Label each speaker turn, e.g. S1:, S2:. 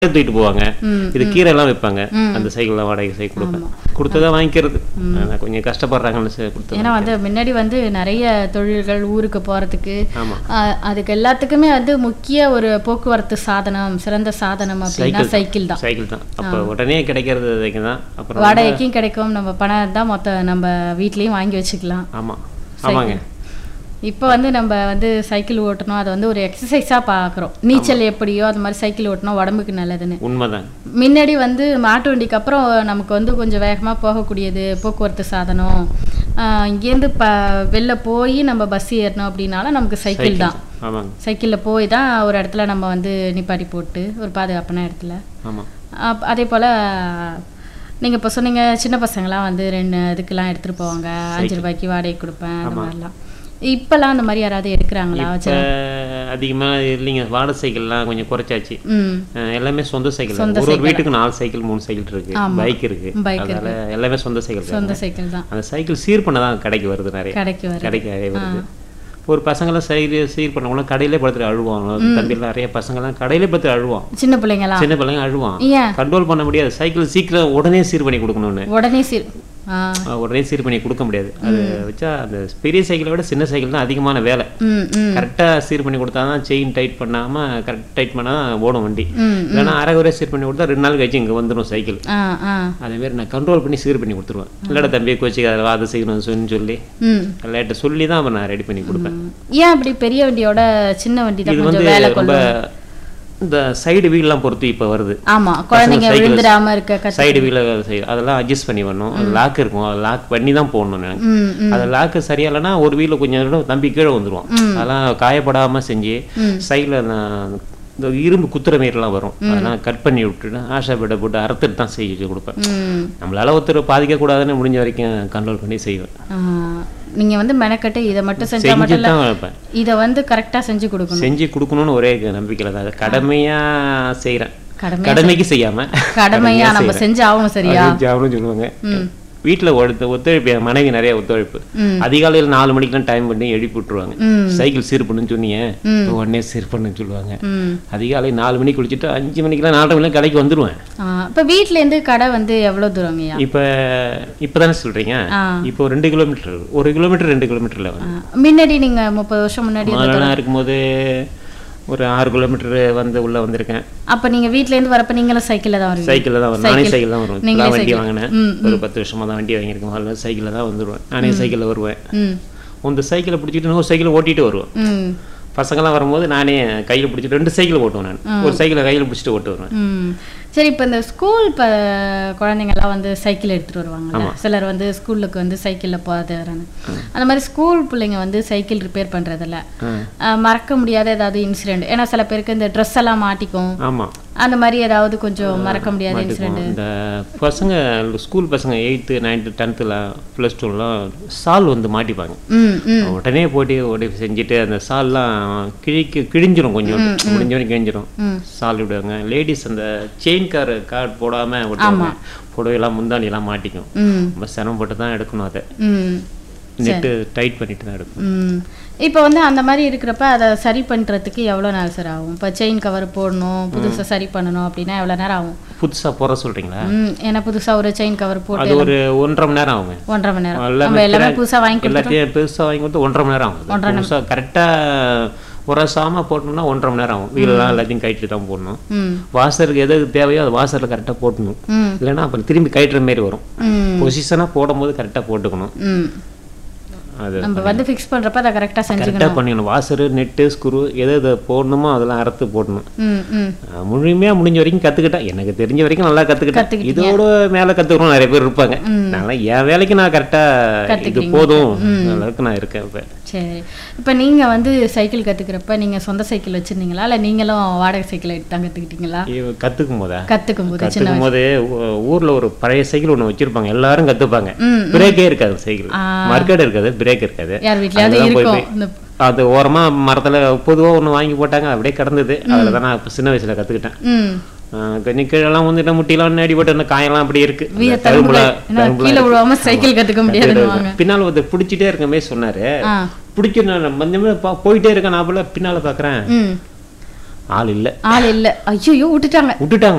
S1: தூக்கிட்டு போவாங்க
S2: ம்,
S1: இது கீரை எல்லாம் வைப்பாங்க அந்த சைக்கிள்லாம் வாடகை சைக்கிள் கொடுப்பேன் கொடுத்ததா வாங்கிக்கிறது ஆனா கொஞ்சம் கஷ்டப்படுறாங்கன்னு சரி கொடுத்து
S2: ஏன்னா வந்து முன்னாடி வந்து நிறைய தொழில்கள் ஊருக்கு போறதுக்கு
S1: ஆமா
S2: ஆஹ், அதுக்கு எல்லாத்துக்குமே வந்து முக்கிய ஒரு போக்குவரத்து சாதனம் சிறந்த சாதனம் அப்படின்னா சைக்கிள் தான்
S1: சைக்கிள் தான் அப்போ உடனே கிடைக்கிறது அதுக்கு தான் அப்புறம்
S2: வாடகைக்கும் கிடைக்கும் நம்ம பணம் தான் மொத்த நம்ம வீட்லயும் வாங்கி வச்சுக்கலாம்
S1: ஆமா ஆமாங்க
S2: இப்போ வந்து நம்ம வந்து சைக்கிள் ஓட்டணும் அதை வந்து ஒரு எக்ஸசைஸாக பார்க்குறோம் நீச்சல் எப்படியோ அது மாதிரி சைக்கிள் ஓட்டணும் உடம்புக்கு நல்லதுன்னு
S1: உண்மைதான்
S2: முன்னாடி வந்து மாட்டு வண்டிக்கு அப்புறம் நமக்கு வந்து கொஞ்சம் வேகமாக போகக்கூடியது போக்குவரத்து சாதனம் ஆஹ் இங்கேருந்து ப வெளில போய் நம்ம பஸ் ஏறணும் அப்படின்னாலும் நமக்கு சைக்கிள் தான்
S1: ஆமாங்க
S2: சைக்கிளில் போய் தான் ஒரு இடத்துல நம்ம வந்து நிப்பாட்டி போட்டு ஒரு பாதுகாப்பான இடத்துல
S1: ஆமா
S2: அப்- அதே போல் நீங்கள் இப்போ சொன்னீங்க சின்ன பசங்களாம் வந்து ரெண்டு இதுக்கெல்லாம் எடுத்துகிட்டு போவாங்க அஞ்சு ரூபாய்க்கு வாடகை கொடுப்பேன் அந்த மாதிரிலாம் இப்போல்லாம் அந்த மாதிரி யாராவது எடுக்கிறாங்களா
S1: இப்போ அதிகமாக இல்லைங்க வாடகை சைக்கிள்லாம் கொஞ்சம் குறைச்சாச்சு
S2: ம்
S1: அஹ் எல்லாமே சொந்த சைக்கிள் தான். ஒரு ஒரு வீட்டுக்கு நாலு சைக்கிள் மூணு சைக்கிள் இருக்கு பைக் இருக்கு
S2: Bike
S1: அதனால எல்லாமே சொந்த சைக்கிள் தான்.
S2: சொந்த சைக்கிள் தான்
S1: அந்த சைக்கிள் சீர் பண்ண தான் கடைக்கு வருது நிறைய
S2: கடைக்கு வர
S1: கடைக்கு நிறைய வருது ஒரு பசங்களாம் சைக்கிள் சீர் பண்ணவங்களாம் கடையிலே படுத்துட்டு அழுவாங்க தம்பியில் நிறைய பசங்களாம் கடையிலே படுத்து அழுவான்
S2: சின்ன பிள்ளைங்களா
S1: சின்ன பிள்ளைங்க அழுவான்
S2: ஏன்
S1: கண்ட்ரோல் பண்ண முடியாது சைக்கிள் சீக்கிரம் உடனே சீர் பண்ணி கொடுக்கணும்னு
S2: உடனே சீர் ஆ
S1: அஹ் உடனே சீர் பண்ணி கொடுக்க முடியாது அது வச்சா அந்த பெரிய சைக்கிளை விட சின்ன சைக்கிள் தான் அதிகமான வேலை
S2: ம் ம்
S1: கரெக்டாக சீர் பண்ணி கொடுத்தா தான் செயின் டைட் பண்ணாமல் கரெக்ட் டைட் பண்ணால் தான் ஓடும் வண்டி
S2: ம்
S1: இல்லைன்னா அரைகுறையாக சீர் பண்ணி கொடுத்தா ரெண்டு நாள் கழிச்சு இங்கே வந்துடும் சைக்கிள்
S2: ஆ ஆ
S1: அதேமாரி நான் கண்ட்ரோல் பண்ணி சீர் பண்ணி கொடுத்துருவேன் இல்லைடா தம்பி கோச்சிக்கு அதை அதை செய்யணும் சொல்லி சொல்லி
S2: ம்
S1: லேட்டை சொல்லி தான் அப்புறம் நான் ரெடி பண்ணி கொடுப்பேன்
S2: ஏன் அப்படி பெரிய வண்டியோட சின்ன வண்டி தான்
S1: இது
S2: கொஞ்சம்
S1: வந்து
S2: வேலை
S1: ரொம்ப
S2: கொள்ளும்
S1: இந்த சைடு வீல்லாம் பொறுத்து இப்போ வருது
S2: ஆமா குழந்தைங்க
S1: cycle-
S2: விழுந்துடாம இருக்க கத்து
S1: சைடு வீல அதெல்லாம் அட்ஜஸ்ட் பண்ணி வரணும் அது லாக் இருக்கும் அது லாக் பண்ணி தான் போடணும் எனக்கு
S2: ம் ம்
S1: அது லாக்கு சரியா இல்லைன்னா ஒரு வீல கொஞ்சம் நேரம் தம்பி கீழே வந்துருவான் அதெல்லாம் காயப்படாம செஞ்சு சைடில் இந்த இரும்பு குத்துற மாரிலாம் வரும் அதெல்லாம் கட் பண்ணி விட்டுட்டு ஆஷா பெட்டை போட்டு அறுத்துட்டு தான் செய்ய கொடுப்பேன்
S2: ம்
S1: நம்மளால ஒருத்தர் பாதிக்கக்கூடாதுன்னு முடிஞ்ச வரைக்கும் கண்ட்ரோல் பண்ணி செய்வேன்
S2: ஆ, நீங்க வந்து மெனக்கட்டு இதை மட்டும் செஞ்சா
S1: செஞ்சு
S2: மட்டும் இல்ல
S1: தான் வைப்பேன்
S2: இதை வந்து கரெக்டா செஞ்சு கொடுக்கணும்
S1: செஞ்சு கொடுக்கணும்னு ஒரே நம்பிக்கையில் தான் அதை கடமையா செய்கிறேன்
S2: கடமை
S1: கடமைக்கு செய்யாம
S2: கடமையா நம்ம செஞ்சு ஆகணும் சரியா
S1: ஜாபுன்னு சொல்லுவாங்க வீட்டில் ஒருத்த ஒத்துழைப்பு என் மனைவி நிறைய ஒத்துழைப்பு
S2: ம்.
S1: அதிகாலையில் நாலு மணிக்கெல்லாம் டைம் பண்ணி எழுப்பி விட்டுருவாங்க
S2: ம்
S1: சைக்கிள் சீர் பண்ணுன்னு சொன்னீங்க இப்போ உடனே சீர் பண்ணுன்னு சொல்லுவாங்க
S2: ம்
S1: அதிகாலை நாலு மணிக்கு குளிச்சுட்டு அஞ்சு மணிக்கெல்லாம் நாலரை மணிக்கு கடைக்கு வந்துருவேன்
S2: ஆ, இப்ப வீட்ல இருந்து கடை வந்து எவ்வளவு தூரங்கய்யா
S1: இப்போ இப்போ தானே சொல்கிறீங்க
S2: ஆ.
S1: இப்போ ரெண்டு கிலோமீட்டர் ஒரு கிலோமீட்டர் ரெண்டு கிலோமீட்டரில்
S2: ஆ, முன்னாடி நீங்க முப்பது வருஷம் முன்னாடி இருந்த-
S1: முதல்ல இருக்கும்போது ஒரு ஆறு கிலோமீட்டர் வந்து உள்ளே வந்திருக்கேன்
S2: அப்ப நீங்க வீட்ல இருந்து வரப்ப நீங்களும் சைக்கிள்ல தான் வருவீங்க
S1: சைக்கிளில் தான் வரும் நானே சைக்கிள் தான் வருவேன்
S2: நீங்களே
S1: இப்போதான் வண்டி
S2: cycle.
S1: வாங்கினேன்
S2: ம்,
S1: ஒரு பத்து வருஷமா தான் வண்டி வாங்கியிருக்கேன் முதல்ல சைக்கிளில் தான் வந்துடுவேன் நானே சைக்கிளில் வருவேன்
S2: ம்
S1: இந்த சைக்கிளை பிடிச்சிட்டு இன்னொரு சைக்கிளை ஓட்டிட்டு வருவேன்
S2: ம்
S1: பசங்களாம் வரும்போது நானே கையில் பிடிச்சிட்டு ரெண்டு சைக்கிள் ஓட்டுவேன் நான் ஒரு சைக்கிளை கையில் பிடிச்சிட்டு ஓட்டு வருவேன்
S2: ம் சரி இப்போ இந்த ஸ்கூல் இப்போ குழந்தைங்கள்லாம் வந்து சைக்கிள் எடுத்துகிட்டு வருவாங்கல்ல சிலர் வந்து ஸ்கூலுக்கு வந்து சைக்கிளில் போகிறது வராங்க அந்த மாதிரி ஸ்கூல் பிள்ளைங்க வந்து சைக்கிள் ரிப்பேர் பண்ணுறதில்ல மறக்க முடியாத ஏதாவது இன்சிடெண்ட் ஏன்னா சில பேருக்கு இந்த ட்ரெஸ் எல்லாம் மாட்டிக்கும்
S1: ஆமாம்
S2: அந்த மாதிரி ஏதாவது கொஞ்சம் மறக்க முடியாத இன்சிடெண்ட்
S1: இந்த பசங்க ஸ்கூல் பசங்க எயித்து நைன்த்து டென்த்தில் ப்ளஸ் டூலாம் சால் வந்து மாட்டிப்பாங்க
S2: ம் ம்
S1: உடனே போட்டி ஓடி செஞ்சுட்டு அந்த சால்லாம் கிழிக்கு கிழிஞ்சிரும் கொஞ்சம் முடிஞ்ச வரைக்கும் கிழிஞ்சிரும்
S2: ம்.
S1: சால் விடுவாங்க லேடிஸ் அந்த செயின் கார் கார்டு போடாமல் விட்டுருவாங்க புடவையெல்லாம் முந்தானிலாம் மாட்டிக்கும்
S2: ம்
S1: ரொம்ப சிரமப்பட்டு தான் எடுக்கணும் அதை
S2: ம்
S1: நெட்டு டைட் பண்ணிட்டு தான் எடுக்கணும்
S2: ம் இப்போ வந்து அந்த மாதிரி இருக்கிறப்ப அதை சரி பண்ணுறதுக்கு எவ்வளோ நேரம் சார் ஆகும் இப்போ செயின் கவர் போடணும் புதுசாக சரி பண்ணணும் அப்படின்னா எவ்வளோ நேரம் ஆகும்
S1: புதுசாக போகிற சொல்கிறீங்களா
S2: ம் ஏன்னா புதுசாக ஒரு செயின் கவர் போட்டு
S1: அது ஒரு ஒன்றரை மணி நேரம் ஆகுங்க
S2: ஒன்றரை மணி நேரம்
S1: எல்லாமே
S2: நம்ம எல்லாமே
S1: பிற-
S2: புதுசாக வாங்கி கொடுத்து
S1: எல்லாத்தையும் பெருசாக வாங்கி கொடுத்து ஒன்றரை மணி நேரம் ஆகும் புதுசாக கரெக்டாக உரசாமல் போட்டோம்னா ஒன்றரை மணி நேரம் ஆகும் வீலெலாம் எல்லாத்தையும் கயிட்டு தான் போடணும்
S2: ம்
S1: வாசருக்கு எது தேவையோ அது வாசரில் கரெக்டாக போட்டணும்
S2: ம்
S1: இல்லைன்னா அப்புறம் திரும்பி கயிட்டுற மாரி வரும்
S2: ம்
S1: பொசிஷனாக போடும்போது கரெக்டாக போட்டுக்கணும்
S2: ம்
S1: அது
S2: நம்ம வந்து ஃபிக்ஸ் பண்ணுறப்ப அதை கரெக்டாக செஞ்சுக்கணும்
S1: கரெக்டாக பண்ணிக்கணும் வாசரு நெட்டு ஸ்க்ரூ எது எது போடணுமோ அதெல்லாம் அறுத்து போடணும்
S2: ம் ம்
S1: நான் முழுமையாக முடிஞ்ச வரைக்கும் கற்றுக்கிட்டேன் எனக்கு தெரிஞ்ச வரைக்கும் நல்லா கற்றுக்கிட்டேன்
S2: கத்துக்கிட்டீங்க.
S1: இதோட மேலே கற்றுக்கணும் நிறைய பேர் இருப்பாங்க நான் என் வேலைக்கு நான் கரெக்டாக இது போதும் அளவுக்கு நான் இருக்கேன் இப்போ
S2: சரி இப்போ நீங்கள் வந்து சைக்கிள் கற்றுக்கிறப்ப நீங்கள் சொந்த சைக்கிள் வச்சுருந்தீங்களா இல்லை நீங்களும் வாடகை சைக்கிள் எடுத்து தான் கற்றுக்கிட்டீங்களா
S1: கற்றுக்கும் போதா
S2: கற்றுக்கும் போது சின்ன
S1: கற்றுக்கும் போது ஊ- ஊர்ல ஒரு பழைய சைக்கிள் ஒன்று வச்சிருப்பாங்க எல்லாரும் கற்றுப்பாங்க
S2: ம்,
S1: பிரேக்கே இருக்காது சைக்கிள் மார்க்கெட் இருக்காது பிரேக் இருக்காது
S2: யார் வீட்லயாவது
S1: அதுதான் போய்
S2: இருக்கும் இந்த
S1: அது ஓரமா மரத்துல பொதுவா ஒண்ணு வாங்கி போட்டாங்க அப்படியே கிடந்தது அதில் தான் நான் இப்ப சின்ன வயசுல கத்துக்கிட்டேன்
S2: ம்
S1: ஆஹ் கொஞ்சம் கீழெல்லாம் வந்துட்டு முட்டிலாம் நேடி போட்டு அந்த காயெல்லாம் அப்படி இருக்கு அந்த
S2: வீர
S1: தழும்புல-
S2: தழும்புகள் ஏன்னா
S1: தழும்புலாம்
S2: கீழே
S1: இருக்கு.
S2: விழுவாம சைக்கிள் கற்றுக்க முடியாதுன்னு
S1: பின்னால் வந்து பிடிச்சிட்டே இருக்கமே சொன்னாரு
S2: ஆ
S1: பிடிச்சி நான் கொஞ்சமே பா- போயிட்டே இருக்கேன் நான் போல பின்னால பாக்குறேன்
S2: ம்
S1: ஆள் இல்லை
S2: ஆள் இல்ல ஐயோ விட்டுட்டாங்க
S1: விட்டுட்டாங்க